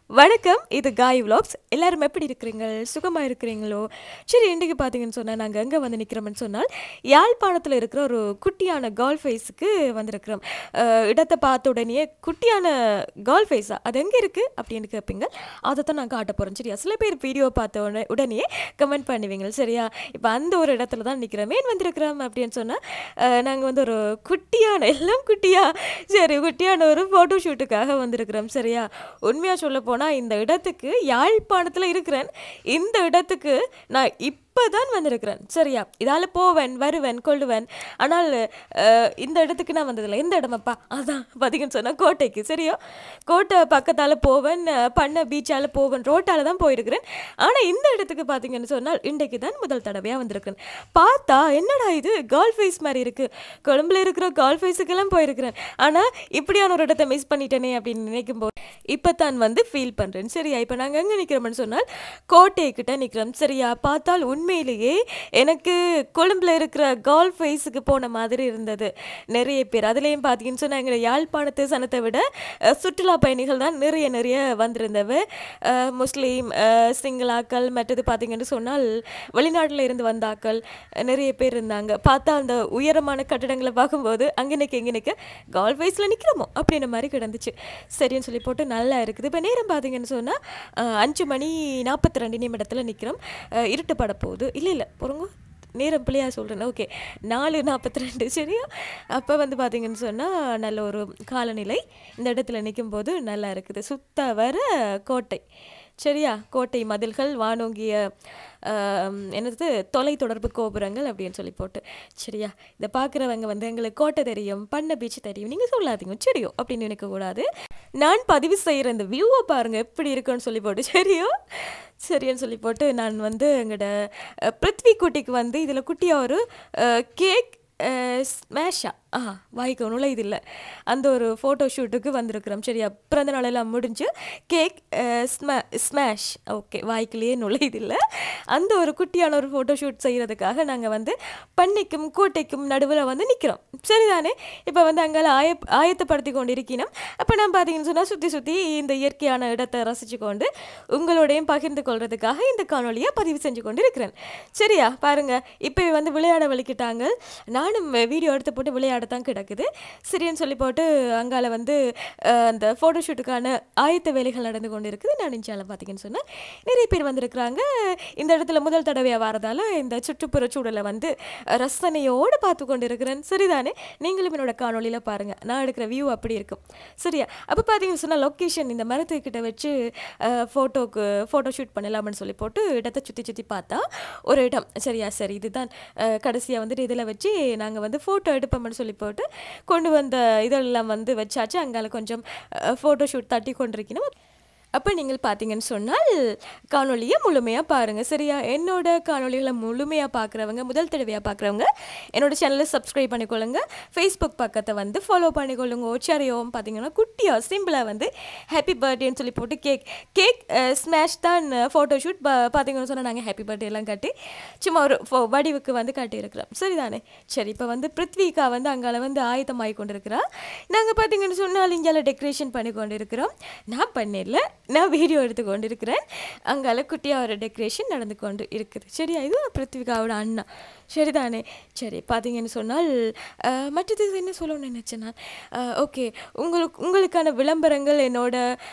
வணக்கம் இது காய் vlogs எல்லாரும் எப்படி இருக்கிறீங்க சுகமாக இருக்கிறீங்களோ சரி இன்றைக்கு பார்த்தீங்கன்னு சொன்னால் நாங்கள் எங்கே வந்து நிற்கிறோம்னு சொன்னால் யாழ்ப்பாணத்தில் இருக்கிற ஒரு குட்டியான கால் ஃபேஸுக்கு வந்திருக்கிறோம் அஹ், இடத்தை பார்த்த உடனே குட்டியான கால் ஃபேஸா அது எங்கே இருக்குது அப்படின்னு கேட்பீங்க அதை தான் நான் காட்ட போகிறேன் சரியா சில பேர் வீடியோ பார்த்த உடனே உடனே கமெண்ட் பண்ணுவீங்க சரியா இப்போ அந்த ஒரு இடத்துல தான் நிற்கிறோம் ஏன் வந்திருக்கிறோம் அப்படின்னு சொன்னால் நாங்கள் வந்து ஒரு குட்டியான எல்லாம் குட்டியா சரி குட்டியான ஒரு ஃபோட்டோ ஷூட்டுக்காக வந்திருக்கிறோம் சரியா உண்மையாக சொல்ல போனால் இந்த இடத்துக்கு யாழ்ப்பாணத்தில் இருக்கிறேன் இந்த இடத்துக்கு நான் இப்போ தான் வந்திருக்கிறேன் சரியா இதால் போவேன் வருவேன் கொள்ளுவேன் ஆனால் அஹ், இந்த இடத்துக்கு நான் வந்ததில்லை இந்த இடமப்பா அதான் பார்த்தீங்கன்னு சொன்னால் கோட்டைக்கு சரியா கோட்டை பக்கத்தால் போவேன் அஹ், பண்ண பீச்சால் போவேன் ரோட்டால் தான் போயிருக்கிறேன் ஆனால் இந்த இடத்துக்கு பார்த்தீங்கன்னு சொன்னால் இன்றைக்கு தான் முதல் தடவையாக வந்திருக்கிறேன் பார்த்தா என்னடா இது கால் ஃபேஸ் மாதிரி இருக்குது கொழும்புல இருக்கிற கால் ஃபேஸுக்கெல்லாம் போயிருக்கிறேன் ஆனால் இப்படியான ஒரு இடத்த மிஸ் பண்ணிட்டேனே அப்படின்னு நினைக்கும் போது இப்போ தான் வந்து ஃபீல் பண்ணுறேன் சரியா இப்போ நாங்கள் எங்கே நிற்கிறோம்னு சொன்னால் கோட்டை கிட்ட நிற்கிறோம் சரியா பார்த்தால் உண்மையிலேயே எனக்கு கொழும்புல இருக்கிற கால் ஃபேஸுக்கு போன மாதிரி இருந்தது நிறைய பேர் அதுலேயும் பார்த்தீங்கன்னு சொன்னால் எங்களை யாழ்ப்பாணத்து சனத்தை விட அஹ், சுற்றுலா பயணிகள் தான் நிறைய நிறைய வந்திருந்தவ அஹ், முஸ்லீம் அஹ், சிங்களாக்கள் மற்றது பார்த்தீங்கன்னு சொன்னால் வெளிநாட்டில் இருந்து வந்தாக்கள் அஹ், நிறைய பேர் இருந்தாங்க பார்த்தா அந்த உயரமான கட்டடங்களை பார்க்கும்போது அங்கே நிற்க இங்கே நிற்க கால் ஃபேஸில் நிற்கிறோமோ அப்படின்ற மாதிரி கிடந்துச்சு சரின்னு சொல்லி போட்டு நல்லா இருக்குது இப்போ நேரம் பார்த்தீங்கன்னு சொன்னால் அஞ்சு மணி நாற்பத்தி ரெண்டு நிமிடத்தில் நிற்கிறோம் அஹ், இருட்டு பட போகுது இல்லை இல்லை பொறுங்க நேரம் பிள்ளையா சொல்கிறேன் ஓகே நாலு நாற்பத்தி ரெண்டு சரியா அப்போ வந்து பார்த்தீங்கன்னு சொன்னால் நல்ல ஒரு காலநிலை இந்த இடத்துல நிற்கும் போது நல்லா இருக்குது சுத்த வர கோட்டை சரியா கோட்டை மதில்கள் வானோங்கிய ஆம், என்னது தொலைத்தொடர்பு கோபுரங்கள் அப்படின்னு சொல்லி போட்டு சரியா இதை பார்க்குறவங்க வந்து எங்களுக்கு கோட்டை தெரியும் பண்ண பீச் தெரியும் நீங்கள் சொல்லாதீங்க சரியோ அப்படின்னு நினைக்கக்கூடாது நான் பதிவு செய்கிற இந்த வியூவை பாருங்கள் எப்படி இருக்குன்னு சொல்லி போட்டு சரியோ சரின்னு சொல்லி போட்டு நான் வந்து எங்களோட அஹ், பிருத்வி குட்டிக்கு வந்து இதில் குட்டியாக ஒரு கேக் ஸ்மேஷா ஆ வாய்க்கு நுழையுது இல்லை அந்த ஒரு ஃபோட்டோ ஷூட்டுக்கு வந்திருக்கிறோம் சரியா பிறந்த நாளெல்லாம் முடிஞ்சு கேக் ஸ்மே ஸ்மேஷ் ஓகே வாய்க்குள்ளேயே நுழையுது இல்லை அந்த ஒரு குட்டியான ஒரு ஃபோட்டோ ஷூட் செய்கிறதுக்காக நாங்கள் வந்து பண்ணைக்கும் கோட்டைக்கும் நடுவில் வந்து நிற்கிறோம் சரிதானே இப்போ வந்து அங்கே ஆய ஆயத்தப்படுத்தி கொண்டு இருக்கணும் அப்போ நான் பார்த்தீங்கன்னு சொன்னால் சுற்றி சுற்றி இந்த இயற்கையான இடத்தை ரசித்து கொண்டு உங்களோடையும் பகிர்ந்து கொள்றதுக்காக இந்த காணொலியை பதிவு செஞ்சு கொண்டு இருக்கிறேன் சரியா பாருங்க இப்போ வந்து விளையாட வலிக்கிட்டாங்க நானும் வீடியோ எடுத்து போட்டு விளையாடத்தான் கிடக்குது சரின்னு சொல்லி போட்டு அங்கால வந்து அஹ், அந்த ஃபோட்டோ ஷூட்டுக்கான ஆயத்த வேலைகள் நடந்து கொண்டு இருக்குது நான் இன்ஷால பார்த்தீங்கன்னு சொன்னேன் நிறைய பேர் வந்திருக்கிறாங்க இந்த இடத்துல முதல் தடவையாக வரதால இந்த சுற்றுப்புற சூழலை வந்து ரசனையோடு பார்த்து கொண்டு இருக்கிறேன் சரிதானே நீங்களும் என்னோட காணொலியில் பாருங்கள் நான் எடுக்கிற வியூ அப்படி இருக்கும் சரியா அப்போ பார்த்தீங்கன்னு சொன்னால் லொக்கேஷன் இந்த மரத்துக்கிட்ட வச்சு ஃபோட்டோக்கு ஃபோட்டோ ஷூட் பண்ணலாம்னு சொல்லி போட்டு இடத்தை சுற்றி சுற்றி பார்த்தா ஒரு இடம் சரியா சரி இதுதான் கடைசியாக வந்துட்டு இதில் வச்சு நாங்கள் வந்து ஃபோட்டோ எடுப்போம்னு சொல்லி போட்டு கொண்டு வந்த இதெல்லாம் வந்து வச்சாச்சு அங்கால கொஞ்சம் ஃபோட்டோ ஷூட் தட்டி கொண்டிருக்கணும் அப்போ நீங்கள் பார்த்தீங்கன்னு சொன்னால் காணொலியை முழுமையாக பாருங்கள் சரியா என்னோட காணொலிகளை முழுமையாக பார்க்குறவங்க முதல் தடவையாக பார்க்குறவங்க என்னோட சேனலை சப்ஸ்கிரைப் பண்ணிக்கொள்ளுங்க ஃபேஸ்புக் பக்கத்தை வந்து ஃபாலோ பண்ணிக்கொள்ளுங்க சரியோம் பார்த்தீங்கன்னா குட்டியாக சிம்பிளாக வந்து ஹாப்பி பர்த்டேன்னு சொல்லி போட்டு கேக் கேக் ஸ்மாஷ் தான் ஃபோட்டோ ஷூட் பார்த்தீங்கன்னு சொன்னால் நாங்கள் ஹாப்பி பர்த்டே எல்லாம் காட்டி சும்மா ஒரு ஃபோ வடிவுக்கு வந்து காட்டியிருக்கிறோம் சரிதானே சரி இப்போ வந்து பிருத்விகா வந்து அங்கால வந்து ஆயத்தமாகி கொண்டிருக்கிறா நாங்கள் பார்த்தீங்கன்னு சொன்னால் இங்கே டெக்கரேஷன் பண்ணி கொண்டு இருக்கிறோம் நான் பண்ணிடல நான் வீடியோ எடுத்து கொண்டு இருக்கிறேன் அங்கால குட்டியாக ஒரு டெக்கரேஷன் நடந்து கொண்டு இருக்குது சரியா இது பிருத்விகாவோட அண்ணா சரிதானே சரி பார்த்தீங்கன்னு சொன்னால் அஹ், மற்றது என்ன சொல்லணும்னு நினச்சேன் நான் ஓகே உங்களுக்கு உங்களுக்கான விளம்பரங்கள் என்னோட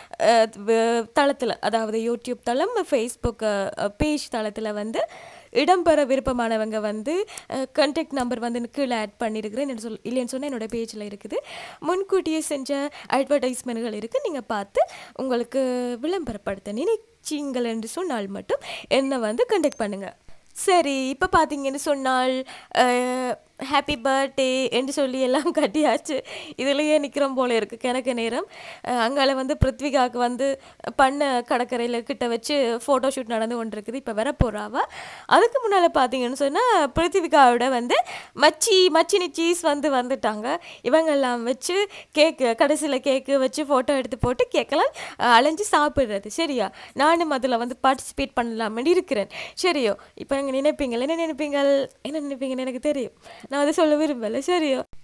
தளத்தில் அதாவது யூடியூப் தளம் ஃபேஸ்புக் பேஜ் தளத்தில் வந்து இடம்பெற விருப்பமானவங்க வந்து கண்டெக்ட் நம்பர் வந்து கீழே ஆட் பண்ணியிருக்கிறேன் என்ன சொல் இல்லைன்னு சொன்னால் என்னோட பேஜில் இருக்குது முன்கூட்டியே செஞ்ச அட்வர்டைஸ்மெண்ட்கள் இருக்குது நீங்கள் பார்த்து உங்களுக்கு விளம்பரப்படுத்த நினைச்சிங்கள் என்று சொன்னால் மட்டும் என்னை வந்து கண்டெக்ட் பண்ணுங்கள் சரி இப்போ பார்த்தீங்கன்னு சொன்னால் ஹாப்பி பர்த்டே என்று சொல்லி எல்லாம் கட்டியாச்சு இதுலேயே நிற்கிறோம் போல இருக்குது கிணக்கு நேரம் அஹ், அங்கால வந்து பிருத்விகாவுக்கு வந்து பண்ண கடற்கரையில் கிட்ட வச்சு ஃபோட்டோ ஷூட் நடந்து கொண்டு இருக்குது இப்போ வர போகிறாவா அதுக்கு முன்னால் பார்த்தீங்கன்னு சொன்னால் பிருத்திவிகாவோட வந்து மச்சி மச்சினி சீஸ் வந்து வந்துட்டாங்க இவங்கெல்லாம் வச்சு கேக்கு கடைசியில் கேக்கு வச்சு ஃபோட்டோ எடுத்து போட்டு கேக்கெல்லாம் அஹ், அலைஞ்சு சாப்பிட்றது சரியா நானும் அதில் வந்து பார்ட்டிசிபேட் பண்ணலாம்னு இருக்கிறேன் சரியோ இப்போ நீங்கள் நினைப்பீங்க என்ன நினைப்பீங்க என்ன நினைப்பீங்கன்னு எனக்கு தெரியும் நான் அதை சொல்ல விரும்பலை சரியோ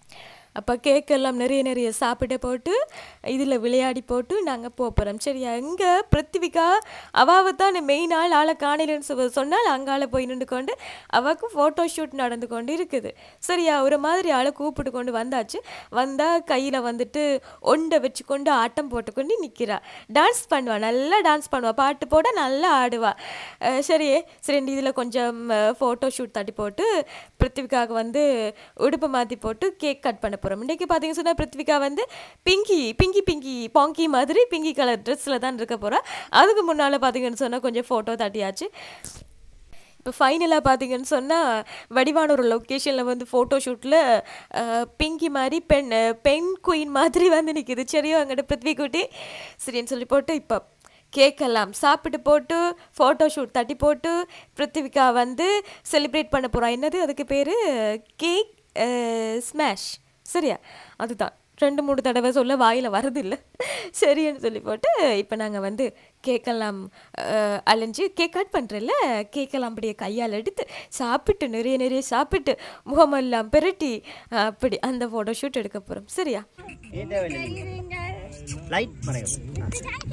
அப்போ கேக் எல்லாம் நிறைய நிறைய சாப்பிட்டு போட்டு இதில் விளையாடி போட்டு நாங்கள் போகிறோம் சரியா எங்கே பிருத்திவிகா அவாவை தான் மெயின் ஆள் ஆளை காணலன்னு சொ- சொன்னால் அங்கால போய் நின்று கொண்டு அவக்கு ஃபோட்டோ ஷூட் நடந்து கொண்டு இருக்குது சரியா ஒரு மாதிரி ஆளை கூப்பிட்டு கொண்டு வந்தாச்சு வந்தால் கையில் வந்துட்டு ஒண்டை வச்சு கொண்டு ஆட்டம் போட்டுக்கொண்டு நிற்கிறா டான்ஸ் பண்ணுவா நல்லா டான்ஸ் பண்ணுவா பாட்டு போட நல்லா ஆடுவா அஹ் சரி சரி இதில் கொஞ்சம் ஃபோட்டோ ஷூட் தட்டி போட்டு பிருத்திவிகாவுக்கு வந்து உடுப்பு மாற்றி போட்டு கேக் கட் பண்ண போகிறோம் இன்றைக்கி பார்த்தீங்கன்னு சொன்னால் பிருத்திவிகா வந்து பிங்கி பிங்கி பிங்கி பாங்கி மாதிரி பிங்கி கலர் ட்ரெஸ்ஸில் தான் இருக்க போகிறா அதுக்கு முன்னால் பார்த்தீங்கன்னு சொன்னால் கொஞ்சம் ஃபோட்டோ தட்டியாச்சு இப்போ ஃபைனலாக பார்த்தீங்கன்னு சொன்னால் வடிவான ஒரு லொக்கேஷனில் வந்து ஃபோட்டோ ஷூட்டில் பிங்கி மாதிரி பெண் பெண் குயின் மாதிரி வந்து நிற்கிது சரியோ அங்கிட்ட பிருத்வி குட்டி சரின்னு சொல்லி போட்டு இப்போ கேக்கெல்லாம் சாப்பிட்டு போட்டு ஃபோட்டோ ஷூட் தட்டி போட்டு பிருத்திவிகா வந்து செலிப்ரேட் பண்ண போகிறோம் என்னது அதுக்கு பேர் கேக் ஸ்மாஷ் சரியா அதுதான் ரெண்டு மூணு தடவை சொல்ல வாயில் வரதில்லை சரின்னு சொல்லி போட்டு இப்போ நாங்கள் வந்து கேக்கெல்லாம் அஹ், அலைஞ்சு கேக் கட் பண்ணுறல கேக்கெல்லாம் அப்படியே கையால் எடுத்து சாப்பிட்டு நிறைய நிறைய சாப்பிட்டு முகமெல்லாம் பிரட்டி அப்படி அந்த ஃபோட்டோ ஷூட் எடுக்க போகிறோம் சரியா ஏன் தேவையில்லை லைட் மறையும்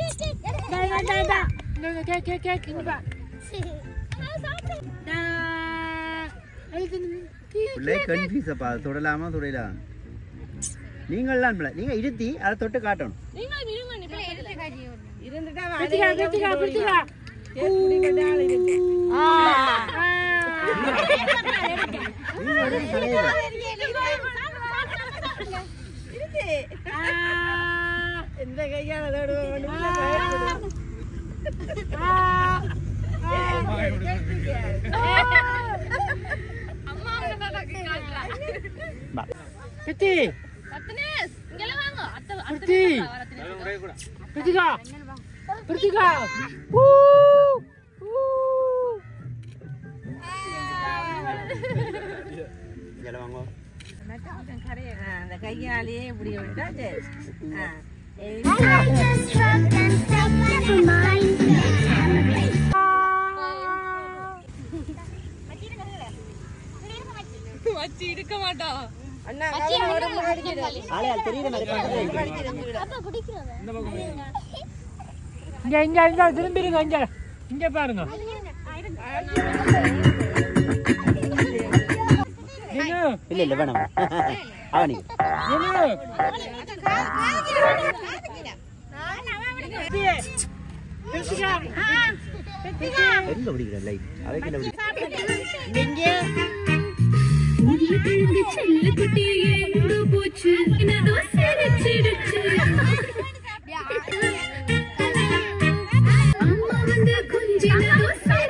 பிள்ளை கன்ஃபியூஸ் அப்பா அது தொடலாமா தொடலாம் நீங்கள்லாம் இல்லை நீங்க இருத்தி அதை தொட்டு காட்டணும் நீங்க ஒரு தலைவர். பா. பித்தி பித்தி பித்திகா பித்திகா இதில் வாங்க அந்த கையாலேயே இப்படி விட்டா சரி ஆ. அண்ணா கதை ஒரு முறை அடிச்சிடு. ஆளையால் தெரியுற மாதிரி பக்கத்துல அடிச்சிடு கீழே. இங்க இங்க இங்க திரும்பிடுங்க இங்க இங்க பாருங்க நின்னு இல்ல இல்ல வேணாம் அவனி நின்னு பித்திகா எங்க பிடிக்கிற லைட் அவைக்கு என்ன பிடிக்கும் உயிரிழந்து செல்ல குட்டியே எங்கோ போச்சு என்னதோ சிரிச்சிடுச்சு அம்மா வந்து கொஞ்சினதோ சிரிச்சிடுச்சு